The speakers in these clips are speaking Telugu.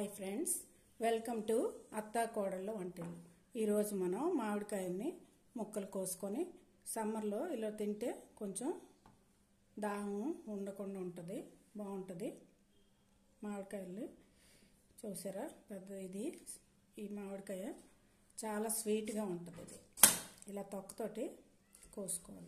హాయ్ ఫ్రెండ్స్ వెల్కమ్ టు అత్తా కోడళ్ళ వంటలు ఈరోజు మనం మామిడికాయల్ని ముక్కలు కోసుకొని సమ్మర్లో ఇలా తింటే కొంచెం దాహం ఉండకుండా ఉంటుంది బాగుంటుంది మామిడికాయలు చూసారా పెద్ద ఇది ఈ మామిడికాయ చాలా స్వీట్గా ఉంటుంది ఇది ఇలా తొక్కతోటి కోసుకోవాలి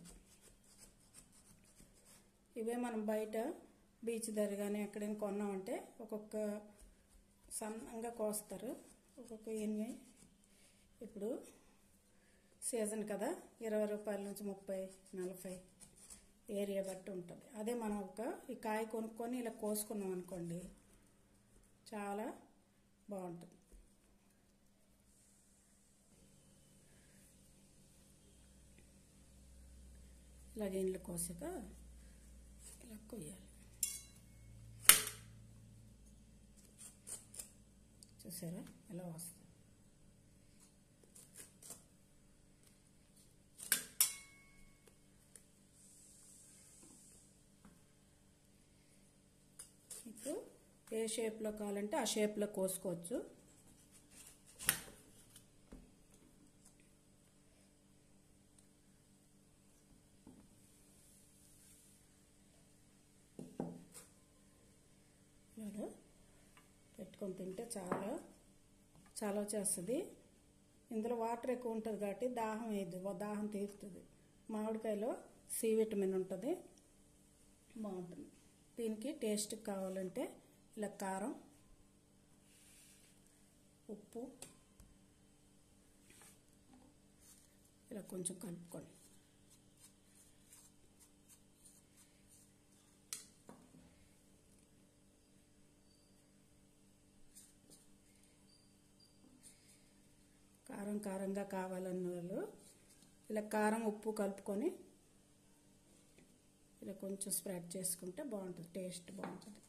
ఇవే మనం బయట బీచ్ దగ్గర కానీ ఎక్కడైనా కొన్నామంటే ఒక్కొక్క సన్నంగా కోస్తారు ఒక్కొక్క ఎన్ని ఇప్పుడు సీజన్ కదా ఇరవై రూపాయల నుంచి ముప్పై నలభై ఏరియా బట్టి ఉంటుంది అదే మనం ఒక ఈ కాయ కొనుక్కొని ఇలా కోసుకున్నాం అనుకోండి చాలా బాగుంటుంది ఇలా గిన్నెలు కోసాక ఇలా కొయ్యాలి చూసారా ఎలా వస్తుంది మీకు ఏ షేప్లో కావాలంటే ఆ షేప్లో కోసుకోవచ్చు ఇలాగా పెట్టుకొని తింటే చాలా చాలా చేస్తుంది ఇందులో వాటర్ ఎక్కువ ఉంటుంది కాబట్టి దాహం వేయదు దాహం తీరుతుంది మామిడికాయలో సి విటమిన్ ఉంటుంది బాగుంటుంది దీనికి టేస్ట్ కావాలంటే ఇలా కారం ఉప్పు ఇలా కొంచెం కలుపుకోండి కారం కారంగా కావాలన్న వాళ్ళు ఇలా కారం ఉప్పు కలుపుకొని ఇలా కొంచెం స్ప్రెడ్ చేసుకుంటే బాగుంటుంది టేస్ట్ బాగుంటుంది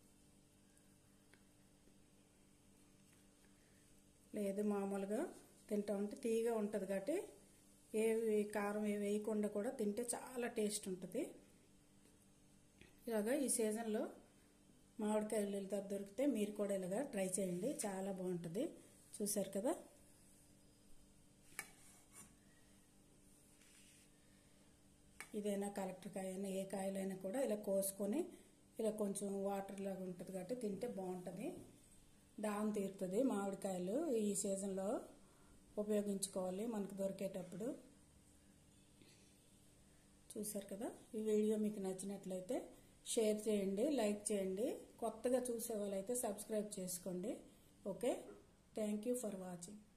లేదు మామూలుగా తింటా ఉంటే తీగా ఉంటుంది కాబట్టి ఏవి కారం ఏవి వేయకుండా కూడా తింటే చాలా టేస్ట్ ఉంటుంది ఇలాగా ఈ సీజన్లో మామిడికాయలు ఇలా దొరికితే మీరు కూడా ఇలాగా ట్రై చేయండి చాలా బాగుంటుంది చూసారు కదా ఇదైనా కలెక్టర్ కాయ అయినా ఏ కాయలైనా కూడా ఇలా కోసుకొని ఇలా కొంచెం వాటర్ లాగా ఉంటుంది కాబట్టి తింటే బాగుంటుంది దాహం తీరుతుంది మామిడికాయలు ఈ సీజన్లో ఉపయోగించుకోవాలి మనకు దొరికేటప్పుడు చూసారు కదా ఈ వీడియో మీకు నచ్చినట్లయితే షేర్ చేయండి లైక్ చేయండి కొత్తగా చూసే వాళ్ళైతే సబ్స్క్రైబ్ చేసుకోండి okay thank you for watching